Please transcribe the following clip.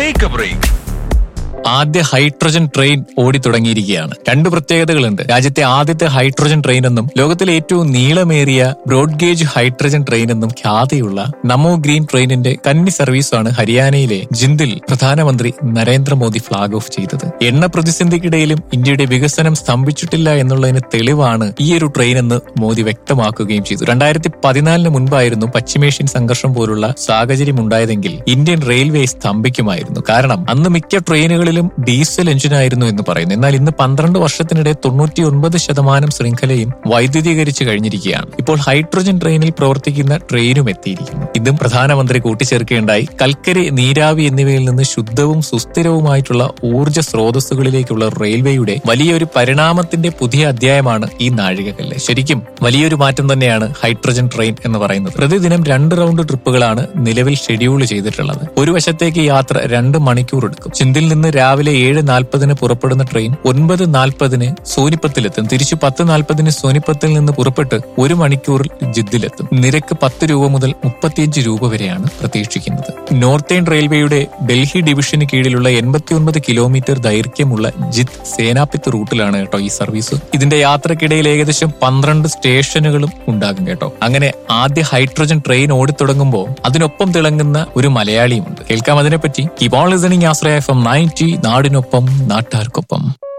take a break ആദ്യ hydrogen train ഓടി തുടങ്ങിയിരിക്കുകയാണ് രണ്ട് പ്രത്യേകതകളുണ്ട് രാജ്യത്തെ ആദ്യത്തെ ഹൈഡ്രജൻ ട്രെയിൻ എന്നും ലോകത്തിലെ ഏറ്റവും നീളമേറിയ ബ്രോഡ് ഗേജ് ഹൈഡ്രജൻ ട്രെയിൻ എന്നും ഖ്യാതിയുള്ള നമോ ഗ്രീൻ ട്രെയിനിന്റെ കന്നി സർവീസാണ് ഹരിയാനയിലെ ജിന്ദിൽ പ്രധാനമന്ത്രി നരേന്ദ്രമോദി ഫ്ളാഗ് ഓഫ് ചെയ്തത് എണ്ണ പ്രതിസന്ധിക്കിടയിലും ഇന്ത്യയുടെ വികസനം സ്തംഭിച്ചിട്ടില്ല എന്നുള്ളതിന് തെളിവാണ് ഈ ഒരു ട്രെയിൻ എന്ന് മോദി വ്യക്തമാക്കുകയും ചെയ്തു രണ്ടായിരത്തി പതിനാലിന് മുൻപായിരുന്നു പശ്ചിമേഷ്യൻ സംഘർഷം പോലുള്ള സാഹചര്യം ഉണ്ടായതെങ്കിൽ ഇന്ത്യൻ റെയിൽവേ സ്തംഭിക്കുമായിരുന്നു കാരണം അന്ന് മിക്ക ട്രെയിനുകളിലും ഡീസൽ എഞ്ചിനായിരുന്നു എന്ന് പറയുന്നു എന്നാൽ ഇന്ന് പന്ത്രണ്ട് വർഷത്തിനിടെ തൊണ്ണൂറ്റി ഒൻപത് ശതമാനം ശൃംഖലയും വൈദ്യുതീകരിച്ചു കഴിഞ്ഞിരിക്കുകയാണ് ഇപ്പോൾ ഹൈഡ്രജൻ ട്രെയിനിൽ പ്രവർത്തിക്കുന്ന ട്രെയിനും എത്തിയിരിക്കുന്നു ഇതും പ്രധാനമന്ത്രി കൂട്ടിച്ചേർക്കേണ്ടായി കൽക്കരി നീരാവി എന്നിവയിൽ നിന്ന് ശുദ്ധവും സുസ്ഥിരവുമായിട്ടുള്ള ഊർജ്ജ സ്രോതസ്സുകളിലേക്കുള്ള റെയിൽവേയുടെ വലിയൊരു പരിണാമത്തിന്റെ പുതിയ അധ്യായമാണ് ഈ നാഴികക്കല്ല് ശരിക്കും വലിയൊരു മാറ്റം തന്നെയാണ് ഹൈഡ്രജൻ ട്രെയിൻ എന്ന് പറയുന്നത് പ്രതിദിനം രണ്ട് റൗണ്ട് ട്രിപ്പുകളാണ് നിലവിൽ ഷെഡ്യൂൾ ചെയ്തിട്ടുള്ളത് ഒരു വശത്തേക്ക് യാത്ര രണ്ട് മണിക്കൂർ എടുക്കും ചിന്തിൽ നിന്ന് രാവിലെ ഏഴ് നാൽപ്പതിന് പുറപ്പെടുന്ന ട്രെയിൻ ഒൻപത് നാൽപ്പതിന് സോനിപ്പത്തിലെത്തും തിരിച്ചു പത്ത് നാൽപ്പതിന് സോനിപ്പത്തിൽ നിന്ന് പുറപ്പെട്ട് ഒരു മണിക്കൂറിൽ ജിദ്ദിലെത്തും നിരക്ക് പത്ത് രൂപ മുതൽ മുപ്പത്തിയഞ്ച് രൂപ വരെയാണ് പ്രതീക്ഷിക്കുന്നത് നോർത്തേൺ റെയിൽവേയുടെ ഡൽഹി ഡിവിഷന് കീഴിലുള്ള എൺപത്തിയൊൻപത് കിലോമീറ്റർ ദൈർഘ്യമുള്ള ജിത്ത് സേനാപിത്ത് റൂട്ടിലാണ് കേട്ടോ ഈ സർവീസ് ഇതിന്റെ യാത്രക്കിടയിൽ ഏകദേശം പന്ത്രണ്ട് സ്റ്റേഷനുകളും ഉണ്ടാകും കേട്ടോ അങ്ങനെ ആദ്യ ഹൈഡ്രജൻ ട്രെയിൻ ഓടിത്തുടങ്ങുമ്പോൾ അതിനൊപ്പം തിളങ്ങുന്ന ഒരു മലയാളിയുമുണ്ട് കേൾക്കാം അതിനെപ്പറ്റി keep on listening Ashraya F M ninety നാടിനൊപ്പം നാട്ടുകാർക്കൊപ്പം